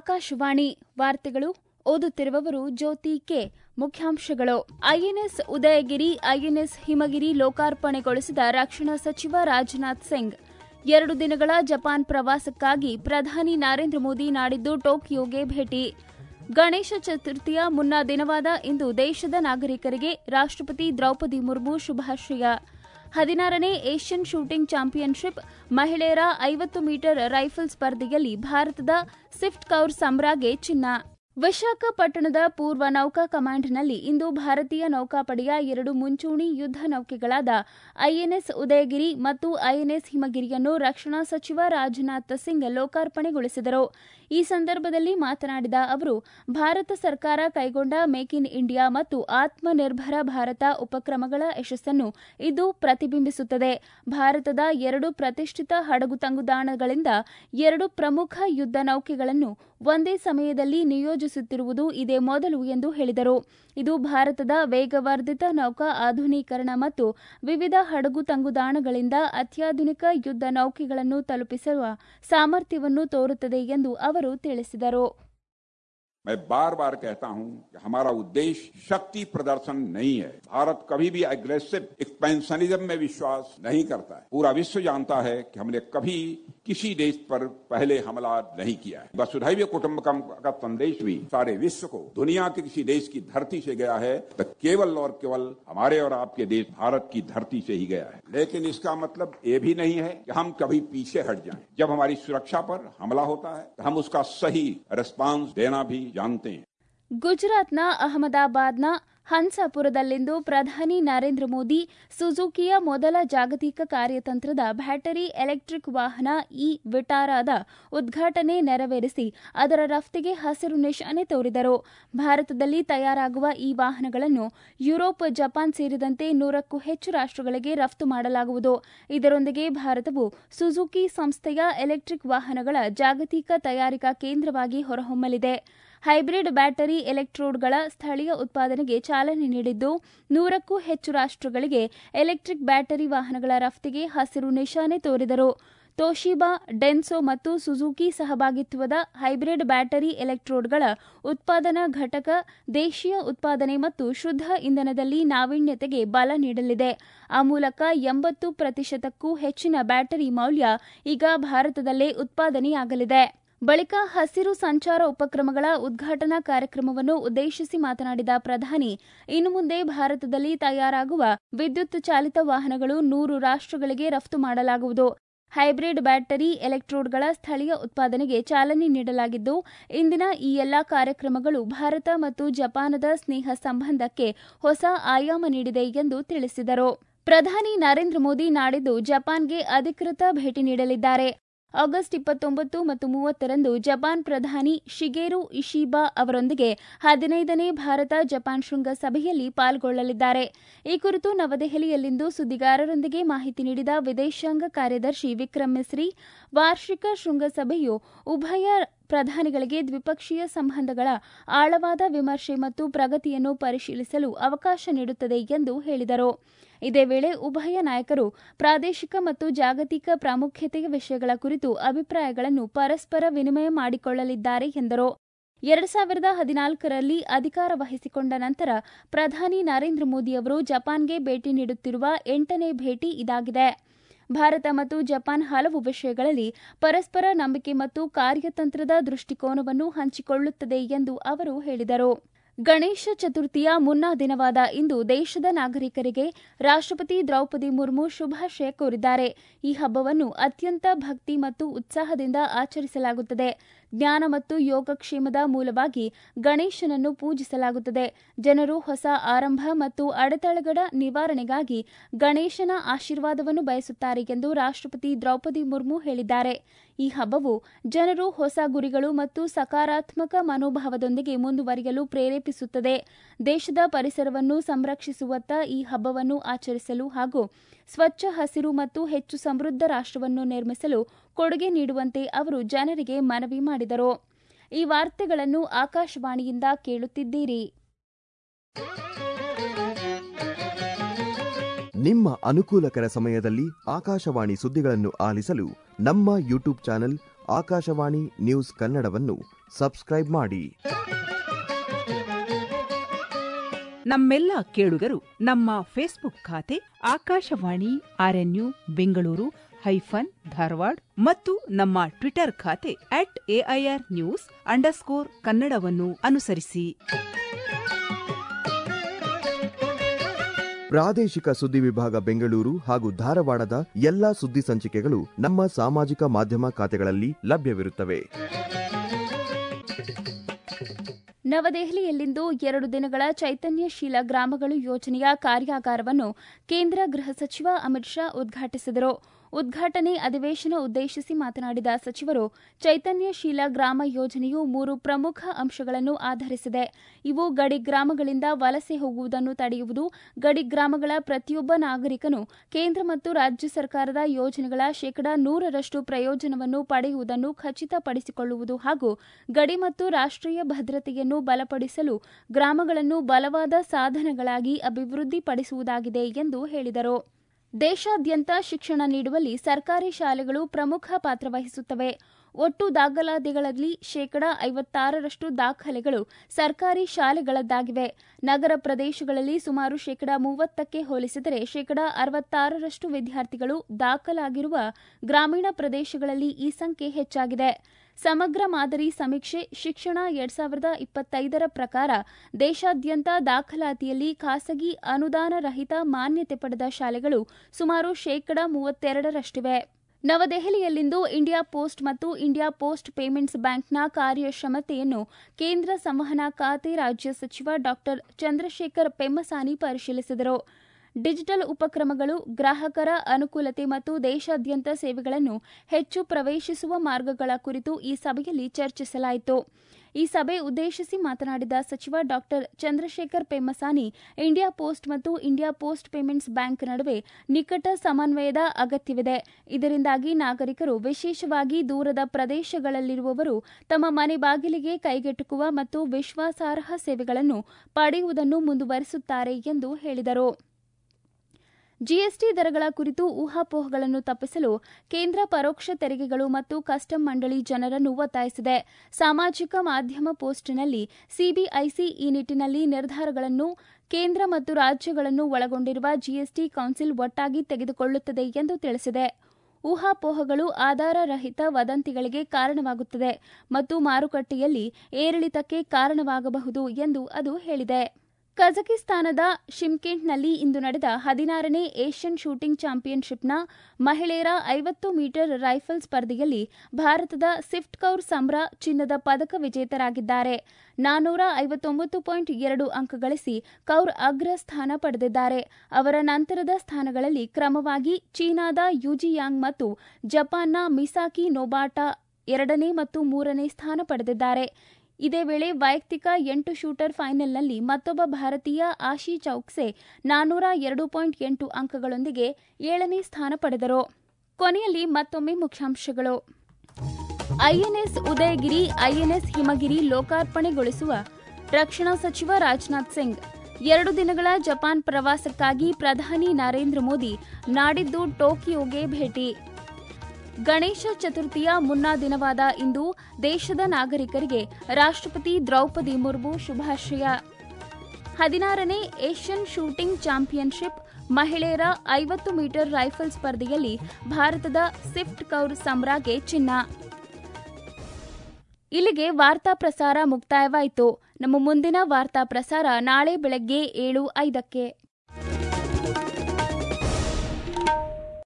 ಆಕಾಶವಾಣಿ ವಾರ್ತೆಗಳು ಓದುತ್ತಿರುವವರು ಜ್ಯೋತಿ ಕೆ ಮುಖ್ಯಾಂಶಗಳು ಐಎನ್ಎಸ್ ಉದಯಗಿರಿ ಐಎನ್ಎಸ್ ಹಿಮಗಿರಿ ಲೋಕಾರ್ಪಣೆಗೊಳಿಸಿದ ರಕ್ಷಣಾ ಸಚಿವ ರಾಜನಾಥ್ ಸಿಂಗ್ ಎರಡು ದಿನಗಳ ಜಪಾನ್ ಪ್ರವಾಸಕ್ಕಾಗಿ ಪ್ರಧಾನಿ ನರೇಂದ್ರ ಮೋದಿ ನಾಡಿದ್ದು ಟೋಕಿಯೋಗೆ ಭೇಟಿ ಗಣೇಶ ಚತುರ್ಥಿಯ ಮುನ್ನಾ ದಿನವಾದ ಇಂದು ದೇಶದ ನಾಗರಿಕರಿಗೆ ರಾಷ್ಟ್ರಪತಿ ದ್ರೌಪದಿ ಮುರ್ಮು ಶುಭಾಶಯ ಹದಿನಾರನೇ ಏಷ್ಯನ್ ಶೂಟಿಂಗ್ ಚಾಂಪಿಯನ್ಶಿಪ್ ಮಹಿಳೆಯರ ಐವತ್ತು ಮೀಟರ್ ರೈಫಲ್ ಸ್ಪರ್ಧೆಯಲ್ಲಿ ಭಾರತದ ಸಿಫ್ಟ್ ಕೌರ್ ಸಮ್ರಾಗೆ ಚಿನ್ನ ವಿಶಾಖಪಟ್ಟಣದ ಪೂರ್ವ ನೌಕಾ ಕಮಾಂಡ್ನಲ್ಲಿ ಇಂದು ಭಾರತೀಯ ನೌಕಾಪಡೆಯ ಎರಡು ಮುಂಚೂಣಿ ಯುದ್ದ ನೌಕೆಗಳಾದ ಐಎನ್ಎಸ್ ಉದಯಗಿರಿ ಮತ್ತು ಐಎನ್ಎಸ್ ಹಿಮಗಿರಿಯನ್ನು ರಕ್ಷಣಾ ಸಚಿವ ರಾಜನಾಥ್ ಸಿಂಗ್ ಲೋಕಾರ್ಪಣೆಗೊಳಿಸಿದರು ಈ ಸಂದರ್ಭದಲ್ಲಿ ಮಾತನಾಡಿದ ಅವರು ಭಾರತ ಸರ್ಕಾರ ಕೈಗೊಂಡ ಮೇಕ್ ಇನ್ ಇಂಡಿಯಾ ಮತ್ತು ಆತ್ಮನಿರ್ಭರ ಭಾರತ ಉಪಕ್ರಮಗಳ ಯಶಸ್ಸನ್ನು ಇದು ಪ್ರತಿಬಿಂಬಿಸುತ್ತದೆ ಭಾರತದ ಎರಡು ಪ್ರತಿಷ್ಠಿತ ಹಡಗು ತಂಗುದಾಣಗಳಿಂದ ಎರಡು ಪ್ರಮುಖ ಯುದ್ದ ನೌಕೆಗಳನ್ನು ಒಂದೇ ಸಮಯದಲ್ಲಿ ನಿಯೋಜಿಸುತ್ತಿರುವುದು ಇದೇ ಮೊದಲು ಎಂದು ಹೇಳಿದರು ಇದು ಭಾರತದ ವೇಗವರ್ಧಿತ ನೌಕಾ ಆಧುನೀಕರಣ ಮತ್ತು ವಿವಿಧ ಹಡಗು ತಂಗುದಾಣಗಳಿಂದ ಅತ್ಯಾಧುನಿಕ ಯುದ್ದ ನೌಕೆಗಳನ್ನು ತಲುಪಿಸುವ ಸಾಮರ್ಥ್ಯವನ್ನು ತೋರುತ್ತದೆ ಎಂದು ಅವರು ತಿಳಿಸಿದರು मैं बार बार कहता हूं कि हमारा उद्देश्य शक्ति प्रदर्शन नहीं है भारत कभी भी एग्रेसिव एक्सपेंशनिज्म में विश्वास नहीं करता है पूरा विश्व जानता है कि हमने कभी किसी देश पर पहले हमला नहीं किया है वसुधैव कुटुंबकम का संदेश भी सारे विश्व को दुनिया के किसी देश की धरती से गया है तो केवल और केवल हमारे और आपके देश भारत की धरती से ही गया है लेकिन इसका मतलब ये भी नहीं है कि हम कभी पीछे हट जाएं जब हमारी सुरक्षा पर हमला होता है तो हम उसका सही रिस्पांस देना भी जानते हैं ಗುಜರಾತ್ನ ಅಹಮದಾಬಾದ್ನ ಹನ್ಸಾಪುರದಲ್ಲಿಂದು ಪ್ರಧಾನಿ ನರೇಂದ್ರ ಮೋದಿ ಸುಜುಕಿಯ ಮೊದಲ ಜಾಗತಿಕ ಕಾರ್ಯತಂತ್ರದ ಬ್ಯಾಟರಿ ಎಲೆಕ್ಟ್ರಿಕ್ ವಾಹನ ಇ ವಿಟಾರಾದ ಉದ್ಘಾಟನೆ ನೆರವೇರಿಸಿ ಅದರ ರಫ್ತಿಗೆ ಹಸಿರು ನಿಶಾನೆ ತೋರಿದರು ಭಾರತದಲ್ಲಿ ತಯಾರಾಗುವ ಈ ವಾಹನಗಳನ್ನು ಯುರೋಪ್ ಜಪಾನ್ ಸೇರಿದಂತೆ ನೂರಕ್ಕೂ ಹೆಚ್ಚು ರಾಷ್ಟಗಳಿಗೆ ರಫ್ತು ಮಾಡಲಾಗುವುದು ಇದರೊಂದಿಗೆ ಭಾರತವು ಸುಜುಕಿ ಸಂಸ್ಥೆಯ ಎಲೆಕ್ಟ್ರಿಕ್ ವಾಹನಗಳ ಜಾಗತಿಕ ತಯಾರಿಕಾ ಕೇಂದ್ರವಾಗಿ ಹೊರಹೊಮ್ಮಲಿದೆ ಹೈಬ್ರಿಡ್ ಬ್ಯಾಟರಿ ಎಲೆಕ್ಟ್ರೋಡ್ಗಳ ಸ್ಥಳೀಯ ಉತ್ಪಾದನೆಗೆ ಚಾಲನೆ ನೀಡಿದ್ದು ನೂರಕ್ಕೂ ಹೆಚ್ಚು ರಾಷ್ಟಗಳಿಗೆ ಎಲೆಕ್ಟ್ರಿಕ್ ಬ್ಯಾಟರಿ ವಾಹನಗಳ ರಫ್ತಿಗೆ ಹಸಿರು ನಿಶಾನೆ ತೋರಿದರು ತೋಶಿಬಾ ಡೆನ್ಸೋ ಮತ್ತು ಸುಜುಕಿ ಸಹಭಾಗಿತ್ವದ ಹೈಬ್ರಿಡ್ ಬ್ಯಾಟರಿ ಎಲೆಕ್ಟ್ರೋಡ್ಗಳ ಉತ್ಪಾದನಾ ಘಟಕ ದೇಶೀಯ ಉತ್ಪಾದನೆ ಮತ್ತು ಶುದ್ದ ಇಂಧನದಲ್ಲಿ ನಾವೀನ್ಯತೆಗೆ ಬಲ ನೀಡಲಿದೆ ಆ ಮೂಲಕ ಎಂಬತ್ತು ಪ್ರತಿಶತಕ್ಕೂ ಹೆಚ್ಚಿನ ಬ್ಯಾಟರಿ ಮೌಲ್ಯ ಈಗ ಭಾರತದಲ್ಲೇ ಉತ್ಪಾದನೆಯಾಗಲಿದೆ ಬಳಿಕ ಹಸಿರು ಸಂಚಾರ ಉಪಕ್ರಮಗಳ ಉದ್ಘಾಟನಾ ಕಾರ್ಯಕ್ರಮವನ್ನು ಉದ್ದೇಶಿಸಿ ಮಾತನಾಡಿದ ಪ್ರಧಾನಿ ಇನ್ನು ಮುಂದೆ ಭಾರತದಲ್ಲಿ ತಯಾರಾಗುವ ವಿದ್ಯುತ್ ಚಾಲಿತ ವಾಹನಗಳು ನೂರು ರಾಷ್ಟಗಳಿಗೆ ರಫ್ತು ಮಾಡಲಾಗುವುದು ಹೈಬ್ರಿಡ್ ಬ್ಯಾಟರಿ ಎಲೆಕ್ಟ್ರೋಡ್ಗಳ ಸ್ಥಳೀಯ ಉತ್ಪಾದನೆಗೆ ಚಾಲನೆ ನೀಡಲಾಗಿದ್ದು ಇಂದಿನ ಈ ಎಲ್ಲಾ ಕಾರ್ಯಕ್ರಮಗಳು ಭಾರತ ಮತ್ತು ಜಪಾನದ ಸ್ನೇಹ ಸಂಬಂಧಕ್ಕೆ ಹೊಸ ಆಯಾಮ ನೀಡಿದೆ ಎಂದು ತಿಳಿಸಿದರು ಪ್ರಧಾನಿ ನರೇಂದ್ರ ಮೋದಿ ನಾಡಿದ್ದು ಜಪಾನ್ಗೆ ಅಧಿಕೃತ ಭೇಟಿ ನೀಡಲಿದ್ದಾರೆ ಆಗಸ್ಟ್ ಇಪ್ಪತ್ತೊಂಬತ್ತು ಮತ್ತು ಮೂವತ್ತರಂದು ಜಪಾನ್ ಪ್ರಧಾನಿ ಶಿಗೇರು ಇಶಿಬಾ ಅವರೊಂದಿಗೆ ಹದಿನೈದನೇ ಭಾರತ ಜಪಾನ್ ಶೃಂಗಸಭೆಯಲ್ಲಿ ಪಾಲ್ಗೊಳ್ಳಲಿದ್ದಾರೆ ಈ ಕುರಿತು ನವದೆಹಲಿಯಲ್ಲಿಂದು ಸುದ್ದಿಗಾರರೊಂದಿಗೆ ಮಾಹಿತಿ ನೀಡಿದ ವಿದೇಶಾಂಗ ಕಾರ್ಯದರ್ಶಿ ವಿಕ್ರಮ್ ಮಿಸ್ರಿ ವಾರ್ಷಿಕ ಶೃಂಗಸಭೆಯು ಉಭಯ ಪ್ರಧಾನಿಗಳಿಗೆ ದ್ವಿಪಕ್ಷೀಯ ಸಂಬಂಧಗಳ ಆಳವಾದ ವಿಮರ್ಶೆ ಮತ್ತು ಪ್ರಗತಿಯನ್ನು ಪರಿಶೀಲಿಸಲು ಅವಕಾಶ ನೀಡುತ್ತದೆ ಎಂದು ಹೇಳಿದರು ಇದೇ ವೇಳೆ ಉಭಯ ನಾಯಕರು ಪ್ರಾದೇಶಿಕ ಮತ್ತು ಜಾಗತಿಕ ಪ್ರಾಮುಖ್ಯತೆಯ ವಿಷಯಗಳ ಕುರಿತು ಅಭಿಪ್ರಾಯಗಳನ್ನು ಪರಸ್ಪರ ವಿನಿಮಯ ಮಾಡಿಕೊಳ್ಳಲಿದ್ದಾರೆ ಎಂದರು ಎರಡು ಸಾವಿರದ ಹದಿನಾಲ್ಕರಲ್ಲಿ ಅಧಿಕಾರ ವಹಿಸಿಕೊಂಡ ನಂತರ ಪ್ರಧಾನಿ ನರೇಂದ್ರ ಮೋದಿ ಅವರು ಜಪಾನ್ಗೆ ಭೇಟಿ ನೀಡುತ್ತಿರುವ ಎಂಟನೇ ಭೇಟಿ ಇದಾಗಿದೆ ಭಾರತ ಮತ್ತು ಜಪಾನ್ ಹಲವು ವಿಷಯಗಳಲ್ಲಿ ಪರಸ್ಪರ ನಂಬಿಕೆ ಮತ್ತು ಕಾರ್ಯತಂತ್ರದ ದೃಷ್ಟಿಕೋನವನ್ನು ಹಂಚಿಕೊಳ್ಳುತ್ತದೆ ಎಂದು ಅವರು ಹೇಳಿದರು ಗಣೇಶ ಚತುರ್ಥಿಯ ಮುನ್ನಾ ದಿನವಾದ ಇಂದು ದೇಶದ ನಾಗರಿಕರಿಗೆ ರಾಷ್ಟ್ರಪತಿ ದ್ರೌಪದಿ ಮುರ್ಮು ಶುಭಾಶಯ ಕೋರಿದ್ದಾರೆ ಈ ಹಬ್ಬವನ್ನು ಅತ್ಯಂತ ಭಕ್ತಿ ಮತ್ತು ಉತ್ಸಾಹದಿಂದ ಆಚರಿಸಲಾಗುತ್ತದೆ ಜ್ಞಾನ ಮತ್ತು ಯೋಗಕ್ಷೇಮದ ಮೂಲವಾಗಿ ಗಣೇಶನನ್ನು ಪೂಜಿಸಲಾಗುತ್ತದೆ ಜನರು ಹೊಸ ಆರಂಭ ಮತ್ತು ಅಡೆತಡೆಗಳ ನಿವಾರಣೆಗಾಗಿ ಗಣೇಶನ ಆಶೀರ್ವಾದವನ್ನು ಬಯಸುತ್ತಾರೆ ಎಂದು ರಾಷ್ಟ್ರಪತಿ ದ್ರೌಪದಿ ಮುರ್ಮು ಹೇಳಿದ್ದಾರೆ ಈ ಹಬ್ಬವು ಜನರು ಹೊಸ ಗುರಿಗಳು ಮತ್ತು ಸಕಾರಾತ್ಮಕ ಮನೋಭಾವದೊಂದಿಗೆ ಮುಂದುವರಿಯಲು ಪ್ರೇರೇಪಿಸುತ್ತದೆ ದೇಶದ ಪರಿಸರವನ್ನು ಸಂರಕ್ಷಿಸುವತ್ತ ಈ ಹಬ್ಬವನ್ನು ಆಚರಿಸಲು ಹಾಗೂ ಸ್ವಚ್ಛ ಹಸಿರು ಮತ್ತು ಹೆಚ್ಚು ಸಮೃದ್ಧ ರಾಷ್ಟವನ್ನು ನಿರ್ಮಿಸಲು ಕೊಡುಗೆ ನೀಡುವಂತೆ ಅವರು ಜನರಿಗೆ ಮನವಿ ಮಾಡಿದರು ಈ ವಾರ್ತೆಗಳನ್ನು ಆಕಾಶವಾಣಿಯಿಂದ ಕೇಳುತ್ತಿದ್ದೀರಿ ನಿಮ್ಮ ಅನುಕೂಲಕರ ಸಮಯದಲ್ಲಿ ಆಕಾಶವಾಣಿ ಸುದ್ದಿಗಳನ್ನು ಆಲಿಸಲು ನಮ್ಮ ಯೂಟ್ಯೂಬ್ ಚಾನೆಲ್ ಆಕಾಶವಾಣಿ ನ್ಯೂಸ್ ಕನ್ನಡವನ್ನು ಸಬ್ಸ್ಕ್ರೈಬ್ ಮಾಡಿ ನಮ್ಮೆಲ್ಲ ಕೇಳುಗರು ನಮ್ಮ ಫೇಸ್ಬುಕ್ ಖಾತೆ ಆಕಾಶವಾಣಿ ಆರ್ಎನ್ಯು ಬೆಂಗಳೂರು ಹೈಫನ್ ಧಾರವಾಡ ಮತ್ತು ನಮ್ಮ ಟ್ವಿಟರ್ ಖಾತೆ ಅಟ್ ಎಐಆರ್ ನ್ಯೂಸ್ ಅಂಡರ್ಸ್ಕೋರ್ ಕನ್ನಡವನ್ನು ಅನುಸರಿಸಿ ಪ್ರಾದೇಶಿಕ ಸುದ್ದಿ ವಿಭಾಗ ಬೆಂಗಳೂರು ಹಾಗೂ ಧಾರವಾಡದ ಎಲ್ಲಾ ಸುದ್ದಿ ಸಂಚಿಕೆಗಳು ನಮ್ಮ ಸಾಮಾಜಿಕ ಮಾಧ್ಯಮ ಖಾತೆಗಳಲ್ಲಿ ಲಭ್ಯವಿರುತ್ತವೆ ನವದೆಹಲಿಯಲ್ಲಿಂದು ಎರಡು ದಿನಗಳ ಚೈತನ್ಯಶೀಲ ಗ್ರಾಮಗಳು ಯೋಜನೆಯ ಕಾರ್ಯಾಗಾರವನ್ನು ಕೇಂದ್ರ ಗೃಹ ಸಚಿವ ಅಮಿತ್ ಶಾ ಉದ್ಘಾಟಿಸಿದರು ಉದ್ಘಾಟನೆ ಅಧಿವೇಶನ ಉದ್ದೇಶಿಸಿ ಮಾತನಾಡಿದ ಸಚಿವರು ಚೈತನ್ಯಶೀಲ ಗ್ರಾಮ ಯೋಜನೆಯು ಮೂರು ಪ್ರಮುಖ ಅಂಶಗಳನ್ನು ಆಧರಿಸಿದೆ ಇವು ಗಡಿ ಗ್ರಾಮಗಳಿಂದ ವಲಸೆ ಹೋಗುವುದನ್ನು ತಡೆಯುವುದು ಗಡಿ ಗ್ರಾಮಗಳ ಪ್ರತಿಯೊಬ್ಬ ನಾಗರಿಕನು ಕೇಂದ್ರ ಮತ್ತು ರಾಜ್ಯ ಸರ್ಕಾರದ ಯೋಜನೆಗಳ ಶೇಕಡಾ ನೂರರಷ್ಟು ಪ್ರಯೋಜನವನ್ನು ಪಡೆಯುವುದನ್ನು ಖಚಿತಪಡಿಸಿಕೊಳ್ಳುವುದು ಹಾಗೂ ಗಡಿ ಮತ್ತು ರಾಷ್ಟೀಯ ಭದ್ರತೆಯನ್ನು ಬಲಪಡಿಸಲು ಗ್ರಾಮಗಳನ್ನು ಬಲವಾದ ಸಾಧನಗಳಾಗಿ ಅಭಿವೃದ್ಧಿಪಡಿಸುವುದಾಗಿದೆ ಎಂದು ಹೇಳಿದರು ದೇಶಾದ್ಯಂತ ಶಿಕ್ಷಣ ನೀಡುವಲ್ಲಿ ಸರ್ಕಾರಿ ಶಾಲೆಗಳು ಪ್ರಮುಖ ಪಾತ್ರ ವಹಿಸುತ್ತವೆ ಒಟ್ಟು ದಾಖಲಾತಿಗಳಲ್ಲಿ ಶೇಕಡಾ ಐವತ್ತಾರರಷ್ಟು ದಾಖಲೆಗಳು ಸರ್ಕಾರಿ ಶಾಲೆಗಳದ್ದಾಗಿವೆ ನಗರ ಪ್ರದೇಶಗಳಲ್ಲಿ ಸುಮಾರು ಶೇಕಡಾ ಮೂವತ್ತಕ್ಕೆ ಹೋಲಿಸಿದರೆ ಶೇಕಡಾ ಅರವತ್ತಾರರಷ್ಟು ವಿದ್ಯಾರ್ಥಿಗಳು ದಾಖಲಾಗಿರುವ ಗ್ರಾಮೀಣ ಪ್ರದೇಶಗಳಲ್ಲಿ ಈ ಸಂಖ್ಯೆ ಹೆಚ್ಚಾಗಿದೆ ಸಮಗ್ರ ಮಾದರಿ ಸಮೀಕ್ಷೆ ಶಿಕ್ಷಣ ಎರಡ್ ಸಾವಿರದ ಇಪ್ಪತ್ತೈದರ ಪ್ರಕಾರ ದೇಶಾದ್ಯಂತ ದಾಖಲಾತಿಯಲ್ಲಿ ಖಾಸಗಿ ಅನುದಾನ ರಹಿತ ಮಾನ್ಯತೆ ಪಡೆದ ಶಾಲೆಗಳು ಸುಮಾರು ಶೇಕಡಾ ಮೂವತ್ತೆರಡರಷ್ಟಿವೆ ನವದೆಹಲಿಯಲ್ಲಿಂದು ಇಂಡಿಯಾ ಪೋಸ್ಟ್ ಮತ್ತು ಇಂಡಿಯಾ ಪೋಸ್ಟ್ ಪೇಮೆಂಟ್ಸ್ ಬ್ಯಾಂಕ್ನ ಕಾರ್ಯಕ್ಷಮತೆಯನ್ನು ಕೇಂದ್ರ ಸಂವಹನ ಖಾತೆ ರಾಜ್ಯ ಸಚಿವ ಡಾ ಚಂದ್ರಶೇಖರ್ ಪೆಮ್ಮಸಾನಿ ಪರಿಶೀಲಿಸಿದರು ಡಿಜಿಟಲ್ ಉಪಕ್ರಮಗಳು ಗ್ರಾಹಕರ ಅನುಕೂಲತೆ ಮತ್ತು ದೇಶಾದ್ಯಂತ ಸೇವೆಗಳನ್ನು ಹೆಚ್ಚು ಪ್ರವೇಶಿಸುವ ಮಾರ್ಗಗಳ ಕುರಿತು ಈ ಸಭೆಯಲ್ಲಿ ಚರ್ಚಿಸಲಾಯಿತು ಈ ಸಭೆ ಉದ್ದೇಶಿಸಿ ಮಾತನಾಡಿದ ಸಚಿವ ಡಾ ಚಂದ್ರಶೇಖರ್ ಪೆಮ್ಮಸಾನಿ ಇಂಡಿಯಾ ಪೋಸ್ಟ್ ಮತ್ತು ಇಂಡಿಯಾ ಪೋಸ್ಟ್ ಪೇಮೆಂಟ್ಸ್ ಬ್ಯಾಂಕ್ ನಡುವೆ ನಿಕಟ ಸಮನ್ವಯದ ಅಗತ್ಯವಿದೆ ಇದರಿಂದಾಗಿ ನಾಗರಿಕರು ವಿಶೇಷವಾಗಿ ದೂರದ ಪ್ರದೇಶಗಳಲ್ಲಿರುವವರು ತಮ್ಮ ಮನೆ ಬಾಗಿಲಿಗೆ ಕೈಗೆಟುಕುವ ಮತ್ತು ವಿಶ್ವಾಸಾರ್ಹ ಸೇವೆಗಳನ್ನು ಪಡೆಯುವುದನ್ನು ಮುಂದುವರೆಸುತ್ತಾರೆ ಎಂದು ಹೇಳಿದರು ಜಿಎಸ್ಟಿ ದರಗಳ ಕುರಿತು ಊಹಾಪೋಹಗಳನ್ನು ತಪ್ಪಿಸಲು ಕೇಂದ್ರ ಪರೋಕ್ಷ ತೆರಿಗೆಗಳು ಮತ್ತು ಕಸ್ಟಮ್ ಮಂಡಳಿ ಜನರನ್ನು ಒತ್ತಾಯಿಸಿದೆ ಸಾಮಾಜಿಕ ಮಾಧ್ಯಮ ಪೋಸ್ಟ್ನಲ್ಲಿ ಸಿಬಿಐಸಿ ಈ ನಿಟ್ಟಿನಲ್ಲಿ ನಿರ್ಧಾರಗಳನ್ನು ಕೇಂದ್ರ ಮತ್ತು ರಾಜ್ಯಗಳನ್ನು ಒಳಗೊಂಡಿರುವ ಜಿಎಸ್ಟಿ ಕೌನ್ಸಿಲ್ ಒಟ್ಟಾಗಿ ತೆಗೆದುಕೊಳ್ಳುತ್ತದೆ ಎಂದು ತಿಳಿಸಿದೆ ಊಹಾಪೋಹಗಳು ಆಧಾರರಹಿತ ವದಂತಿಗಳಿಗೆ ಕಾರಣವಾಗುತ್ತದೆ ಮತ್ತು ಮಾರುಕಟ್ಟೆಯಲ್ಲಿ ಏರಿಳಿತಕ್ಕೆ ಕಾರಣವಾಗಬಹುದು ಎಂದು ಅದು ಹೇಳಿದೆ ಕಜಕಿಸ್ತಾನದ ಶಿಮ್ಕೆಂಟ್ನಲ್ಲಿ ಇಂದು ನಡೆದ ಹದಿನಾರನೇ ಏಷ್ಯನ್ ಶೂಟಿಂಗ್ ಚಾಂಪಿಯನ್ಶಿಪ್ನ ಮಹಿಳೆಯರ ಐವತ್ತು ಮೀಟರ್ ರೈಫಲ್ ಸ್ಪರ್ಧೆಯಲ್ಲಿ ಭಾರತದ ಸಿಫ್ಟ್ ಕೌರ್ ಸಂಬ್ರಾ ಚಿನ್ನದ ಪದಕ ವಿಜೇತರಾಗಿದ್ದಾರೆ ನಾನೂರ ಐವತ್ತೊಂಬತ್ತು ಪಾಯಿಂಟ್ ಎರಡು ಅಂಕ ಗಳಿಸಿ ಕೌರ್ ಅಗ್ರ ಸ್ಥಾನ ಪಡೆದಿದ್ದಾರೆ ಅವರ ನಂತರದ ಸ್ಥಾನಗಳಲ್ಲಿ ಕ್ರಮವಾಗಿ ಚೀನಾದ ಯುಜಿಯಾಂಗ್ ಮತ್ತು ಜಪಾನ್ನ ಮಿಸಾಕಿ ನೋಬಾಟಾ ಎರಡನೇ ಮತ್ತು ಮೂರನೇ ಸ್ಥಾನ ಪಡೆದಿದ್ದಾರೆ ಇದೇ ವೇಳೆ ವೈಯಕ್ತಿಕ ಎಂಟು ಶೂಟರ್ ಫೈನಲ್ನಲ್ಲಿ ಮತ್ತೊಬ್ಬ ಭಾರತೀಯ ಆಶಿ ಚೌಕ್ಸೆ ನಾನೂರ ಎರಡು ಪಾಯಿಂಟ್ ಎಂಟು ಅಂಕಗಳೊಂದಿಗೆ ಏಳನೇ ಸ್ಥಾನ ಪಡೆದರು ಕೊನೆಯಲ್ಲಿ ಮತ್ತೊಮ್ಮೆ ಮುಖ್ಯಾಂಶಗಳು ಐಎನ್ಎಸ್ ಉದಯಗಿರಿ ಐಎನ್ಎಸ್ ಹಿಮಗಿರಿ ಲೋಕಾರ್ಪಣೆಗೊಳಿಸುವ ರಕ್ಷಣಾ ಸಚಿವ ರಾಜನಾಥ್ ಸಿಂಗ್ ಎರಡು ದಿನಗಳ ಜಪಾನ್ ಪ್ರವಾಸಕ್ಕಾಗಿ ಪ್ರಧಾನಿ ನರೇಂದ್ರ ಮೋದಿ ನಾಡಿದ್ದು ಟೋಕಿಯೋಗೆ ಭೇಟಿ ಗಣೇಶ ಚತುರ್ಥಿಯ ಮುನ್ನಾ ದಿನವಾದ ಇಂದು ದೇಶದ ನಾಗರಿಕರಿಗೆ ರಾಷ್ಟ್ರಪತಿ ದ್ರೌಪದಿ ಮುರ್ಮು ಶುಭಾಶಯ ಹದಿನಾರನೇ ಏಷ್ಯನ್ ಶೂಟಿಂಗ್ ಚಾಂಪಿಯನ್ಶಿಪ್ ಮಹಿಳೆಯರ ಐವತ್ತು ಮೀಟರ್ ರೈಫಲ್ ಸ್ಪರ್ಧೆಯಲ್ಲಿ ಭಾರತದ ಸಿಫ್ಟ್ ಕೌರ್ ಸಮ್ರಾಗೆ ಚಿನ್ನ ಇಲ್ಲಿಗೆ ವಾರ್ತಾ ಪ್ರಸಾರ ಮುಕ್ತಾಯವಾಯಿತು ನಮ್ಮ ಮುಂದಿನ ವಾರ್ತಾ ಪ್ರಸಾರ ನಾಳೆ ಬೆಳಗ್ಗೆ ಏಳು ಐದಕ್ಕೆ